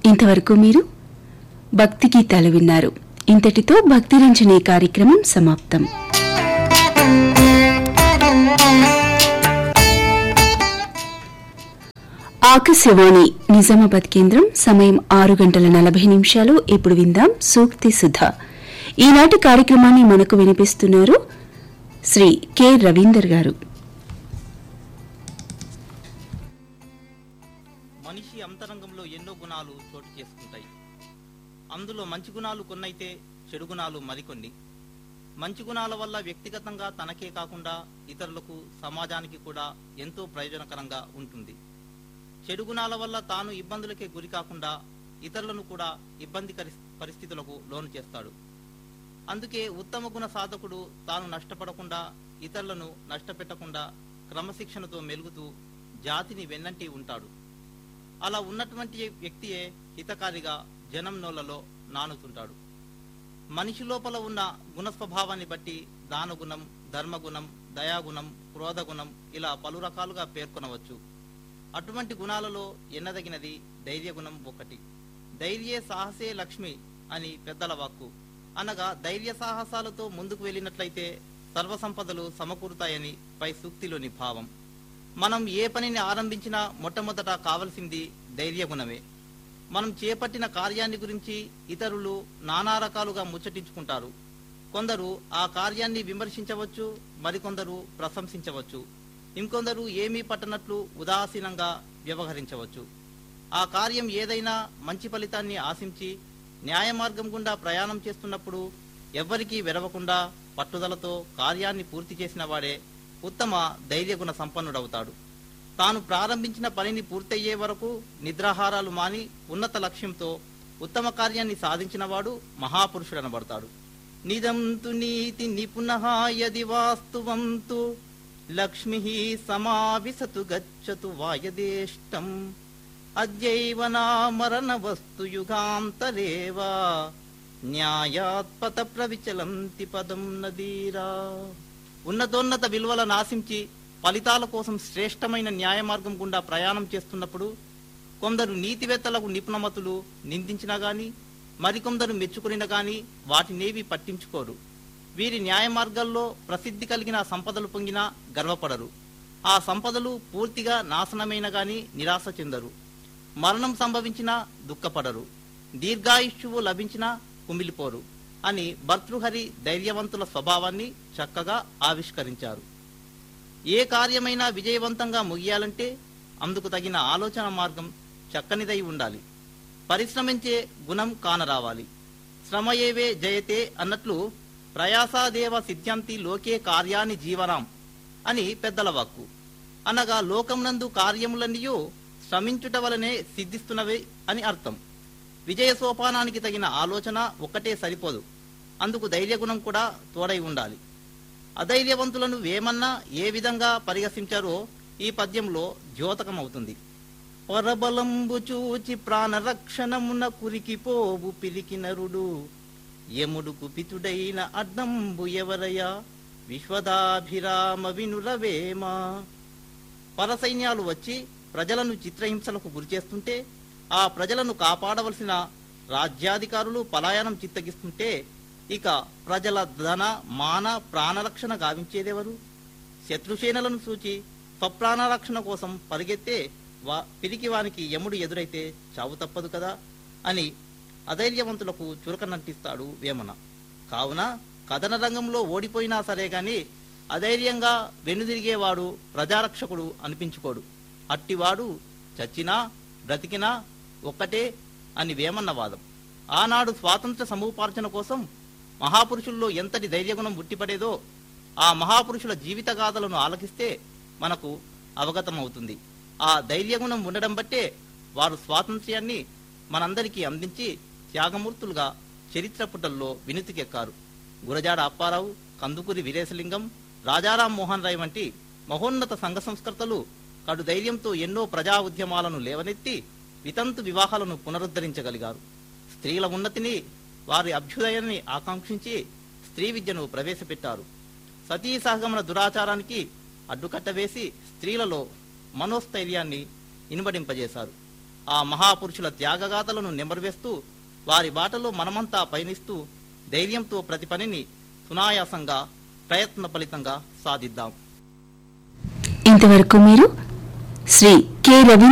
ఇంతవరకు మీరు భక్తి గీతాలు విన్నారు ఇంతటితో భక్తి రంజని కార్యక్రమం సమాప్తం ఆకాశవాణి నిజామాబాద్ కేంద్రం సమయం ఆరు గంటల నలభై నిమిషాలు ఇప్పుడు విందాం సూక్తి సుధ ఈనాటి కార్యక్రమాన్ని మనకు వినిపిస్తున్నారు శ్రీ కె రవీందర్ గారు మనిషి అంతరంగంలో ఎన్నో గుణాలు చోటు చేసుకుంటాయి అందులో మంచి గుణాలు కొన్నైతే చెడు గుణాలు మరికొన్ని మంచి గుణాల వల్ల వ్యక్తిగతంగా తనకే కాకుండా ఇతరులకు సమాజానికి కూడా ఎంతో ప్రయోజనకరంగా ఉంటుంది చెడు గుణాల వల్ల తాను ఇబ్బందులకే గురి కాకుండా ఇతరులను కూడా ఇబ్బందికరి పరిస్థితులకు లోను చేస్తాడు అందుకే ఉత్తమ గుణ సాధకుడు తాను నష్టపడకుండా ఇతరులను నష్టపెట్టకుండా క్రమశిక్షణతో మెలుగుతూ జాతిని వెన్నంటి ఉంటాడు అలా ఉన్నటువంటి వ్యక్తియే హితకారిగా జనం నోళ్లలో నానుతుంటాడు మనిషి లోపల ఉన్న గుణ స్వభావాన్ని బట్టి దానగుణం ధర్మగుణం దయాగుణం క్రోధగుణం ఇలా పలు రకాలుగా పేర్కొనవచ్చు అటువంటి గుణాలలో ఎన్నదగినది ధైర్యగుణం ఒకటి ధైర్యే సాహసే లక్ష్మి అని పెద్దల వాక్కు అనగా ధైర్య సాహసాలతో ముందుకు వెళ్ళినట్లయితే సర్వసంపదలు సమకూరుతాయని పై సూక్తిలోని భావం మనం ఏ పనిని ఆరంభించినా మొట్టమొదట కావలసింది ధైర్య గుణమే మనం చేపట్టిన కార్యాన్ని గురించి ఇతరులు నానా రకాలుగా ముచ్చటించుకుంటారు కొందరు ఆ కార్యాన్ని విమర్శించవచ్చు మరికొందరు ప్రశంసించవచ్చు ఇంకొందరు ఏమీ పట్టనట్లు ఉదాసీనంగా వ్యవహరించవచ్చు ఆ కార్యం ఏదైనా మంచి ఫలితాన్ని ఆశించి న్యాయ మార్గం గుండా ప్రయాణం చేస్తున్నప్పుడు ఎవ్వరికీ వెరవకుండా పట్టుదలతో కార్యాన్ని పూర్తి చేసిన వాడే ఉత్తమ ధైర్యగుణ సంపన్నుడవుతాడు తాను ప్రారంభించిన పనిని పూర్తయ్యే వరకు నిద్రాహారాలు మాని ఉన్నత లక్ష్యంతో ఉత్తమ కార్యాన్ని సాధించిన వాడు మహాపురుషుడనబడతాడు నిదంతు నీతి నిపుణః యది వాస్తువంతు లక్ష్మి సమావిశతు గచ్చతు వాయదేష్టం అద్యైవ నామరణ వస్తు యుగాంతరేవా న్యాయాత్పత ప్రవిచలంతి పదం నదీరా ఉన్నతోన్నత విలువల నాశించి ఫలితాల కోసం శ్రేష్టమైన న్యాయ మార్గం గుండా ప్రయాణం చేస్తున్నప్పుడు కొందరు నీతివేత్తలకు నిపుణమతులు నిందించినా గాని మరికొందరు మెచ్చుకునిన గాని వాటినేవి పట్టించుకోరు వీరి న్యాయ మార్గాల్లో ప్రసిద్ధి కలిగిన సంపదలు పొంగినా గర్వపడరు ఆ సంపదలు పూర్తిగా నాశనమైన గాని నిరాశ చెందరు మరణం సంభవించినా దుఃఖపడరు దీర్ఘాయుష్యువు లభించినా కుమిలిపోరు అని భర్తృహరి ధైర్యవంతుల స్వభావాన్ని చక్కగా ఆవిష్కరించారు ఏ కార్యమైనా విజయవంతంగా ముగియాలంటే అందుకు తగిన ఆలోచన మార్గం చక్కనిదై ఉండాలి పరిశ్రమించే గుణం కానరావాలి శ్రమయేవే జయతే అన్నట్లు ప్రయాసాదేవ సిద్ధ్యంతి లోకే కార్యాన్ని జీవనాం అని పెద్దల వాక్కు అనగా లోకమునందు కార్యములన్నయూ శ్రమించుట వలనే సిద్ధిస్తున్నవే అని అర్థం విజయ సోపానానికి తగిన ఆలోచన ఒక్కటే సరిపోదు అందుకు ధైర్యగుణం కూడా తోడై ఉండాలి అధైర్యవంతులను వేమన్నా ఏ విధంగా పరిహసించారో ఈ పద్యంలో ద్యోతకమవుతుంది పరబలంబు చూచి ప్రాణరక్షణమున కురికిపోవు పిరికి నరుడు యముడు కుపితుడైన అడ్డంబు ఎవరయ్యా విశ్వదాభిరామ వినురవేమ పరసైన్యాలు వచ్చి ప్రజలను చిత్రహింసలకు గురిచేస్తుంటే ఆ ప్రజలను కాపాడవలసిన రాజ్యాధికారులు పలాయనం చిత్తగిస్తుంటే ఇక ప్రజల ధన మాన ప్రాణరక్షణ గావించేదెవరు శత్రుసేనలను సూచి స్వప్రాణరక్షణ కోసం పరిగెత్తే వా పిరికి వానికి యముడు ఎదురైతే చావు తప్పదు కదా అని అధైర్యవంతులకు చురకనంటిస్తాడు వేమన కావున కథన రంగంలో ఓడిపోయినా సరే గాని అధైర్యంగా వెనుదిరిగేవాడు ప్రజారక్షకుడు అనిపించుకోడు అట్టివాడు చచ్చినా బ్రతికినా ఒక్కటే అని వేమన్న వాదం ఆనాడు స్వాతంత్ర సముపార్జన కోసం మహాపురుషుల్లో ఎంతటి ధైర్యగుణం ఉట్టిపడేదో ఆ మహాపురుషుల జీవిత గాథలను ఆలకిస్తే మనకు అవగతమవుతుంది ఆ ధైర్యగుణం ఉండడం బట్టే వారు స్వాతంత్ర్యాన్ని మనందరికీ అందించి త్యాగమూర్తులుగా చరిత్ర పుటల్లో వినుతికెక్కారు గురజాడ అప్పారావు కందుకూరి వీరేశలింగం రాజారాం మోహన్ రాయ్ వంటి మహోన్నత సంఘ సంస్కర్తలు కడు ధైర్యంతో ఎన్నో ప్రజా ఉద్యమాలను లేవనెత్తి వితంతు వివాహాలను పునరుద్ధరించగలిగారు స్త్రీల ఉన్నతిని వారి అభ్యుదయాన్ని ఆకాంక్షించి స్త్రీ విద్యను ప్రవేశపెట్టారు సతీ సహగమన దురాచారానికి అడ్డుకట్ట వేసి స్త్రీలలో మనోస్థైర్యాన్ని ఇనుబడింపజేశారు ఆ మహాపురుషుల త్యాగగాథలను నెమరువేస్తూ వారి బాటలో మనమంతా పయనిస్తూ ధైర్యంతో ప్రతి పనిని సునాయాసంగా ప్రయత్న ఫలితంగా సాధిద్దాం ఇంతవరకు మీరు శ్రీ కె రవీంద్ర